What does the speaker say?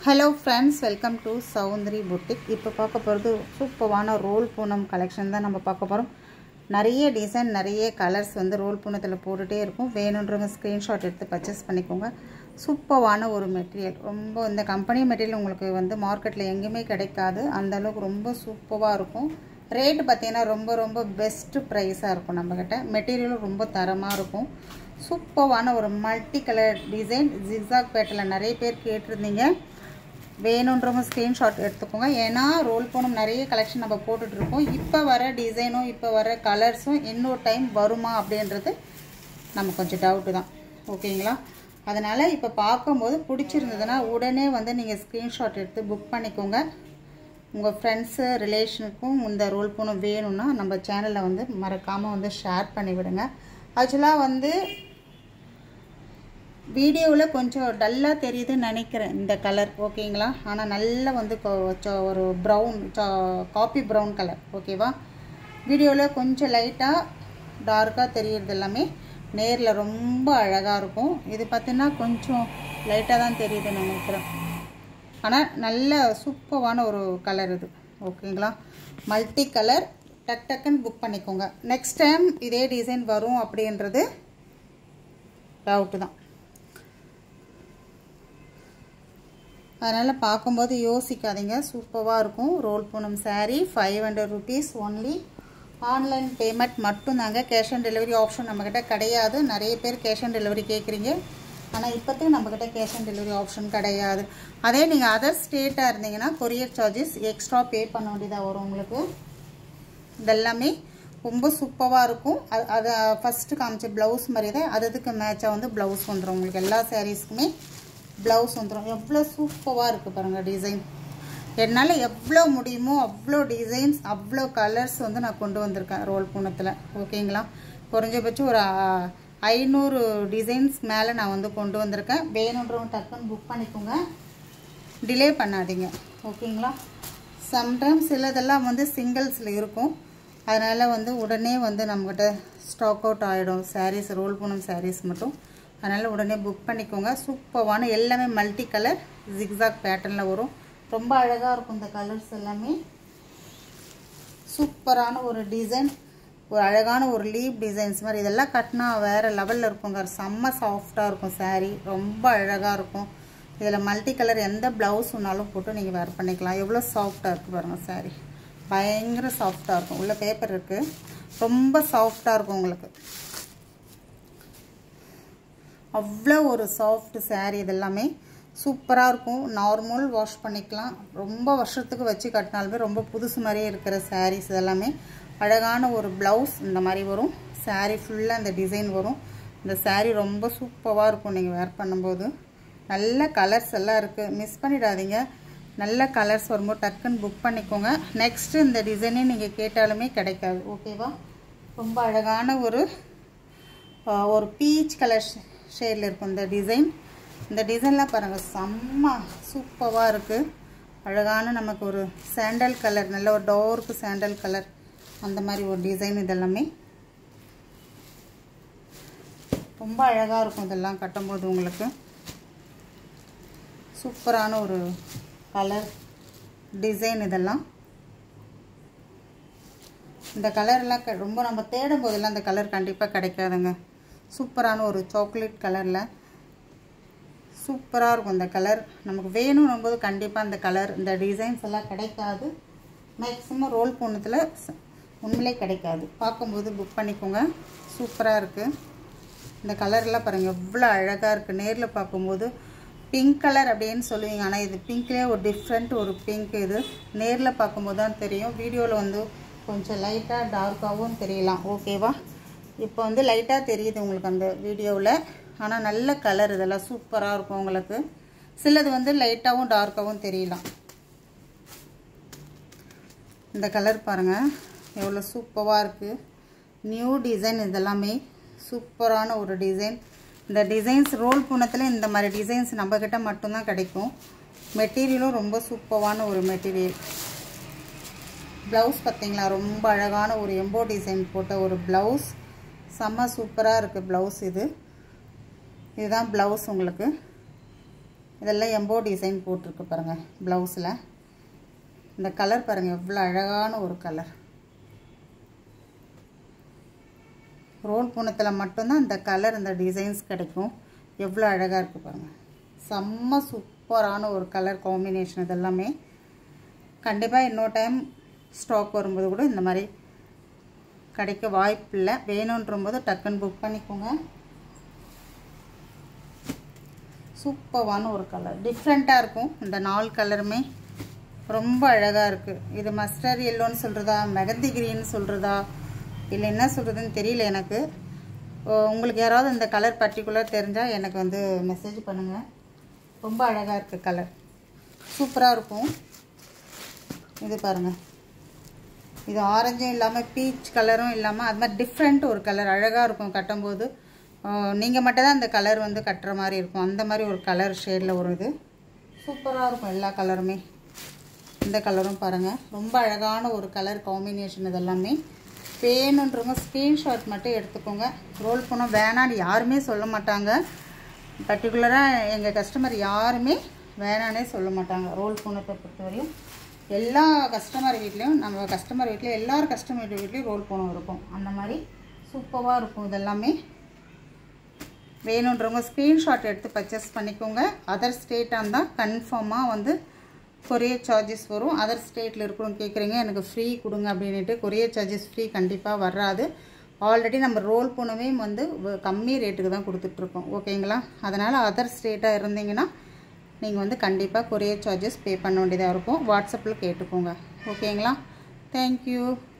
hello friends welcome to Soundari boutique இப்போ பார்க்க போகிறது சூப்பரான ரோல் பூனம் கலெக்ஷன் தான் நம்ம பார்க்க போகிறோம் நிறைய டிசைன் நிறைய கலர்ஸ் வந்து ரோல் பூனத்தில் போட்டுகிட்டே இருக்கும் வேணுன்றவங்க ஸ்க்ரீன்ஷாட் எடுத்து பர்ச்சேஸ் பண்ணிக்கோங்க சூப்பரான ஒரு மெட்டீரியல் ரொம்ப இந்த கம்பெனி மெட்டீரியல் உங்களுக்கு வந்து மார்க்கெட்டில் எங்கேயுமே கிடைக்காது அந்த அளவுக்கு ரொம்ப சூப்பராக இருக்கும் ரேட்டு பார்த்தீங்கன்னா ரொம்ப ரொம்ப பெஸ்ட்டு ப்ரைஸாக இருக்கும் நம்மக்கிட்ட மெட்டீரியலும் ரொம்ப தரமாக இருக்கும் சூப்பரான ஒரு மல்டி கலர் டிசைன் ஜிக்ஸாக் பேட்டில் நிறைய பேர் கேட்டிருந்தீங்க வேணுன்றவங்க ஸ்க்ரீன்ஷாட் எடுத்துக்கோங்க ஏன்னா ரோல் போனும் நிறைய கலெக்ஷன் நம்ம போட்டுட்ருக்கோம் இப்போ வர டிசைனும் இப்போ வர கலர்ஸும் இன்னொரு டைம் வருமா அப்படின்றது நம்ம கொஞ்சம் டவுட்டு தான் ஓகேங்களா அதனால் இப்போ பார்க்கும்போது பிடிச்சிருந்ததுன்னா உடனே வந்து நீங்கள் ஸ்க்ரீன்ஷாட் எடுத்து புக் பண்ணிக்கோங்க உங்கள் ஃப்ரெண்ட்ஸு ரிலேஷனுக்கும் இந்த ரோல் பூனம் வேணும்னா நம்ம சேனலில் வந்து மறக்காமல் வந்து ஷேர் பண்ணிவிடுங்க ஆக்சுவலாக வந்து வீடியோவில் கொஞ்சம் டல்லாக தெரியுதுன்னு நினைக்கிறேன் இந்த கலர் ஓகேங்களா ஆனால் நல்லா வந்து ஒரு ப்ரௌன் காப்பி ப்ரௌன் கலர் ஓகேவா வீடியோவில் கொஞ்சம் லைட்டாக டார்க்காக தெரியுறது எல்லாமே நேரில் ரொம்ப அழகாக இருக்கும் இது பார்த்திங்கன்னா கொஞ்சம் லைட்டாக தான் தெரியுதுன்னு நினைக்கிறேன் ஆனால் நல்ல சூப்பரான ஒரு கலர் இது ஓகேங்களா மல்டி கலர் டக் டக்குன்னு புக் பண்ணிக்கோங்க நெக்ஸ்ட் டைம் இதே டிசைன் வரும் அப்படின்றது டவுட்டு தான் அதனால் பார்க்கும்போது யோசிக்காதீங்க சூப்பராக இருக்கும் roll Poonam sari five hundred rupees only online payment மட்டும்தாங்க கேஷ் ஆன் டெலிவரி ஆப்ஷன் நம்மக்கிட்ட கிடையாது நிறைய பேர் கேஷ் ஆன் டெலிவரி கேட்குறீங்க ஆனால் இப்போத்துக்கு நம்மக்கிட்ட கேஷ் ஆன் டெலிவரி ஆப்ஷன் கிடையாது அதே நீங்கள் அதர் ஸ்டேட்டாக இருந்தீங்கன்னா கொரியர் சார்ஜஸ் எக்ஸ்ட்ரா பே பண்ண வேண்டியதாக வரும் உங்களுக்கு இதெல்லாமே ரொம்ப சூப்பராக இருக்கும் அது அதை ஃபஸ்ட்டு காமிச்ச ப்ளவுஸ் மாதிரி தான் அதுக்கு மேட்சாக வந்து ப்ளவுஸ் வந்துடும் உங்களுக்கு எல்லா சாரீஸ்க்குமே ப்ளவுஸ் வந்துடும் எவ்வளோ சூப்பராக இருக்குது பாருங்கள் டிசைன் என்னால் எவ்வளோ முடியுமோ அவ்வளோ டிசைன்ஸ் அவ்வளோ கலர்ஸ் வந்து நான் கொண்டு வந்திருக்கேன் ரோல் பூனத்தில் ஓகேங்களா குறைஞ்சபட்சம் ஒரு ஐநூறு டிசைன்ஸ் மேலே நான் வந்து கொண்டு வந்திருக்கேன் வேணுன்றவங்க டக்குன்னு புக் பண்ணிக்கோங்க டிலே பண்ணாதீங்க ஓகேங்களா சம்டைம்ஸ் சிலதெல்லாம் வந்து சிங்கிள்ஸில் இருக்கும் அதனால் வந்து உடனே வந்து நம்மக்கிட்ட ஸ்டாக் அவுட் ஆகிடும் சாரீஸ் ரோல் பூனம் சாரீஸ் மட்டும் அதனால் உடனே புக் பண்ணிக்கோங்க சூப்பரான எல்லாமே மல்டி கலர் ஜிக்ஸாக் பேட்டர்னில் வரும் ரொம்ப அழகாக இருக்கும் இந்த கலர்ஸ் எல்லாமே சூப்பரான ஒரு டிசைன் ஒரு அழகான ஒரு லீப் டிசைன்ஸ் மாதிரி இதெல்லாம் கட்டினா வேறு லெவலில் இருக்குங்க செம்ம சாஃப்டாக இருக்கும் சாரீ ரொம்ப அழகாக இருக்கும் இதில் மல்டி கலர் எந்த ப்ளவுஸ் ஒன்றாலும் போட்டு நீங்கள் வேர் பண்ணிக்கலாம் எவ்வளோ சாஃப்டாக இருக்குது பாருங்கள் சாரீ பயங்கர சாஃப்டாக இருக்கும் உள்ள பேப்பர் இருக்குது ரொம்ப சாஃப்டாக இருக்கும் உங்களுக்கு அவ்வளோ ஒரு சாஃப்ட் சாரீ இதெல்லாமே சூப்பராக இருக்கும் நார்மல் வாஷ் பண்ணிக்கலாம் ரொம்ப வருஷத்துக்கு வச்சு கட்டினாலுமே ரொம்ப புதுசு மாதிரியே இருக்கிற சாரீஸ் இதெல்லாமே அழகான ஒரு ப்ளவுஸ் இந்த மாதிரி வரும் சாரீ ஃபுல்லாக அந்த டிசைன் வரும் இந்த சாரீ ரொம்ப சூப்பராக இருக்கும் நீங்கள் வேர் பண்ணும்போது நல்ல கலர்ஸ் எல்லாம் இருக்குது மிஸ் பண்ணிடாதீங்க நல்ல கலர்ஸ் வரும்போது டக்குன்னு புக் பண்ணிக்கோங்க நெக்ஸ்ட்டு இந்த டிசைனே நீங்கள் கேட்டாலுமே கிடைக்காது ஓகேவா ரொம்ப அழகான ஒரு ஒரு பீச் கலர் ஷேடில் இருக்கும் இந்த டிசைன் இந்த டிசைன்லாம் பாருங்கள் செம்ம சூப்பராக இருக்குது அழகான நமக்கு ஒரு சாண்டல் கலர் நல்ல ஒரு டார்க் சாண்டல் கலர் அந்த மாதிரி ஒரு டிசைன் இதெல்லாமே ரொம்ப அழகாக இருக்கும் இதெல்லாம் கட்டும்போது உங்களுக்கு சூப்பரான ஒரு கலர் டிசைன் இதெல்லாம் இந்த கலர்லாம் ரொம்ப நம்ம தேடும் போதெல்லாம் அந்த கலர் கண்டிப்பாக கிடைக்காதுங்க சூப்பரான ஒரு சாக்லேட் கலரில் சூப்பராக இருக்கும் இந்த கலர் நமக்கு வேணும்னும் போது கண்டிப்பாக இந்த கலர் இந்த டிசைன்ஸ் எல்லாம் கிடைக்காது மேக்ஸிமம் ரோல் பூனத்தில் உண்மையிலே கிடைக்காது பார்க்கும்போது புக் பண்ணிக்கோங்க சூப்பராக இருக்குது இந்த கலர்லாம் பாருங்கள் எவ்வளோ அழகாக இருக்குது நேரில் பார்க்கும்போது பிங்க் கலர் அப்படின்னு சொல்லுவீங்க ஆனால் இது பிங்க்லேயே ஒரு டிஃப்ரெண்ட் ஒரு பிங்க் இது நேரில் பார்க்கும்போது தான் தெரியும் வீடியோவில் வந்து கொஞ்சம் லைட்டாக டார்க்காகவும் தெரியலாம் ஓகேவா இப்போ வந்து லைட்டாக தெரியுது உங்களுக்கு அந்த வீடியோவில் ஆனால் நல்ல கலர் இதெல்லாம் சூப்பராக இருக்கும் உங்களுக்கு சிலது வந்து லைட்டாகவும் டார்க்காகவும் தெரியலாம் இந்த கலர் பாருங்கள் எவ்வளோ சூப்பராக இருக்குது நியூ டிசைன் இதெல்லாமே சூப்பரான ஒரு டிசைன் இந்த டிசைன்ஸ் ரோல் பூனத்தில் இந்த மாதிரி டிசைன்ஸ் நம்மக்கிட்ட மட்டும்தான் கிடைக்கும் மெட்டீரியலும் ரொம்ப சூப்பரான ஒரு மெட்டீரியல் ப்ளவுஸ் பார்த்திங்களா ரொம்ப அழகான ஒரு எம்போ டிசைன் போட்ட ஒரு ப்ளவுஸ் செம்ம சூப்பராக இருக்குது ப்ளவுஸ் இது இதுதான் ப்ளவுஸ் உங்களுக்கு இதெல்லாம் எம்போ டிசைன் போட்டிருக்கு பாருங்கள் ப்ளவுஸில் இந்த கலர் பாருங்கள் எவ்வளோ அழகான ஒரு கலர் ரோல் பூனத்தில் மட்டும்தான் இந்த கலர் இந்த டிசைன்ஸ் கிடைக்கும் எவ்வளோ அழகாக இருக்குது பாருங்கள் செம்ம சூப்பரான ஒரு கலர் காம்பினேஷன் இதெல்லாமே கண்டிப்பாக இன்னொரு டைம் ஸ்டாக் வரும்போது கூட இந்த மாதிரி கிடைக்க வாய்ப்பு இல்லை வேணுன்றம்போது டக்குன்னு புக் பண்ணிக்கோங்க சூப்பரான ஒரு கலர் டிஃப்ரெண்ட்டாக இருக்கும் இந்த நாலு கலருமே ரொம்ப அழகாக இருக்குது இது மஸ்டர் எல்லோன்னு சொல்கிறதா மெகந்தி கிரீன் சொல்கிறதா இல்லை என்ன சொல்கிறதுன்னு தெரியல எனக்கு உங்களுக்கு யாராவது இந்த கலர் பர்டிகுலர் தெரிஞ்சால் எனக்கு வந்து மெசேஜ் பண்ணுங்கள் ரொம்ப அழகாக இருக்குது கலர் சூப்பராக இருக்கும் இது பாருங்கள் இது ஆரஞ்சும் இல்லாமல் பீச் கலரும் இல்லாமல் அது மாதிரி டிஃப்ரெண்ட் ஒரு கலர் அழகாக இருக்கும் கட்டும்போது நீங்கள் மட்டும் தான் இந்த கலர் வந்து கட்டுற மாதிரி இருக்கும் அந்த மாதிரி ஒரு கலர் ஷேடில் ஒரு இது சூப்பராக இருக்கும் எல்லா கலருமே இந்த கலரும் பாருங்கள் ரொம்ப அழகான ஒரு கலர் காம்பினேஷன் இதெல்லாமே வேணுன்றவங்க ஸ்க்ரீன்ஷாட் மட்டும் எடுத்துக்கோங்க ரோல் பண்ண வேணான்னு யாருமே சொல்ல மாட்டாங்க பர்டிகுலராக எங்கள் கஸ்டமர் யாருமே வேணானே சொல்ல மாட்டாங்க ரோல் பூனத்தை பொறுத்தவரையும் எல்லா கஸ்டமர் வீட்லேயும் நம்ம கஸ்டமர் வீட்லேயும் எல்லார் கஸ்டமர் வீட்லேயும் ரோல் பூனம் இருக்கும் அந்த மாதிரி சூப்பராக இருக்கும் இதெல்லாமே வேணுன்றவங்க ஸ்க்ரீன்ஷாட் எடுத்து பர்ச்சேஸ் பண்ணிக்கோங்க அதர் ஸ்டேட்டாக இருந்தால் கன்ஃபார்மாக வந்து கொரியர் சார்ஜஸ் வரும் அதர் ஸ்டேட்டில் இருக்கிறவங்க கேட்குறீங்க எனக்கு ஃப்ரீ கொடுங்க அப்படின்ட்டு கொரியர் சார்ஜஸ் ஃப்ரீ கண்டிப்பாக வராது ஆல்ரெடி நம்ம ரோல் பூனவே வந்து கம்மி ரேட்டுக்கு தான் கொடுத்துட்ருக்கோம் ஓகேங்களா அதனால் அதர் ஸ்டேட்டாக இருந்தீங்கன்னா நீங்கள் வந்து கண்டிப்பாக கொரியர் சார்ஜஸ் பே பண்ண வேண்டியதாக இருக்கும் வாட்ஸ்அப்பில் கேட்டுக்கோங்க ஓகேங்களா தேங்க்யூ